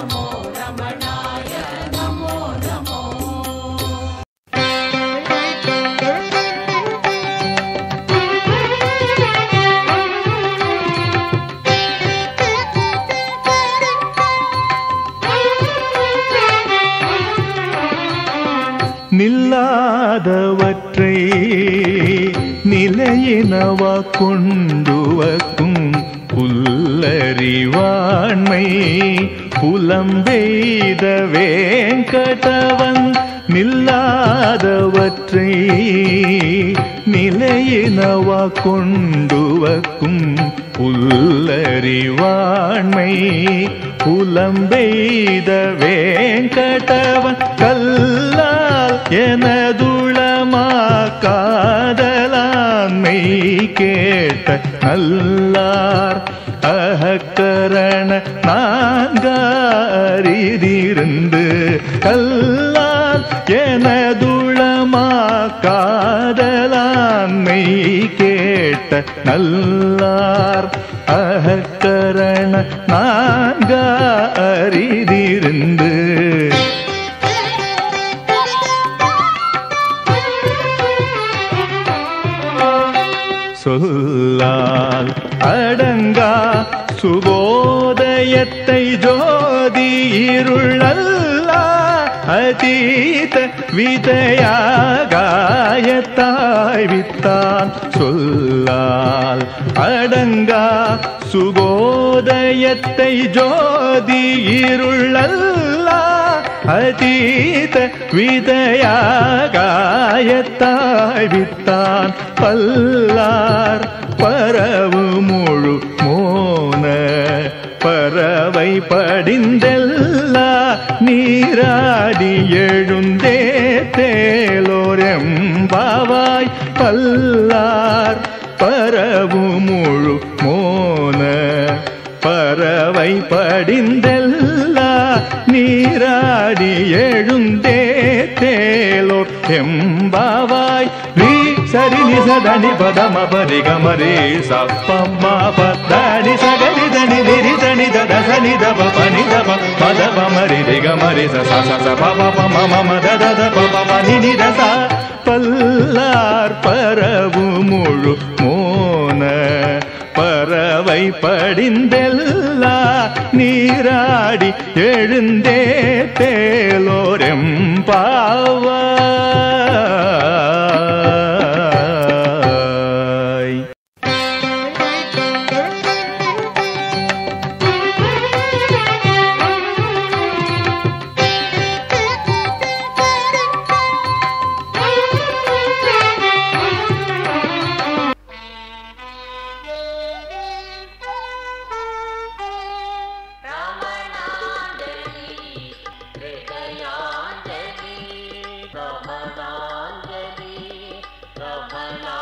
நமோ ரமணாய நமோ நமோ நில்லாதவற்றை நிலையினவா கொண்டுவக்கும் புல்லறிவாண்மை புலம்பெய்த வேங்கடவன் நில்லாதவற்றை நிலையினவா கொண்டுவக்கும் புல்லறிவாண்மை புலம்பெய்த வேங்கடவன் கல்லால் எனதுளமா காதலான்மை கேட்ட நல்லார் அகக்கரண நான்காரிதிருந்து கல்லால் எனதுளமா காதலான்மை கேட்ட நல்லார் அகக்கரண நான்காரிதிருந்து சொல்லால் அடங்கா சுபோதயத்தை ஜோதி இருளல்லா அதீத விதையாகாயத்தாய் வித்தான் சொல்லால் அடங்கா சுபோதயத்தை ஜோதி இருளல்லா அதீத விதையாகாயத்தாய் வித்தான் பல்லார் பரவு முழு மோன பறவை படிந்தெல்லா நீராடி எழுந்தே தேலோரெம்பாவாய் பல்லார் பரவு முழு மோன பறவை படிந்தெல்லா நீராடி எழுந்தே தேலோ எம்பாவாய் ரீ சரி நிசதனி பதம பரி கமரி சப்பம்மா பத்தனி சகரி தனி நிரி தனி தத சனி தப பனி தப பதப மரி ரி கமரி ச ச ச ச ப ப ப ம ம ம த த த ப ப ப நி நி த ச பல்லார் பரவு முழு மோன பறவை படிந்தெல்லா நீராடி எழுந்தே தேலோரெம்பாவாய் ரமணாஞ்சலி ரமணாஞ்சலி ரமணா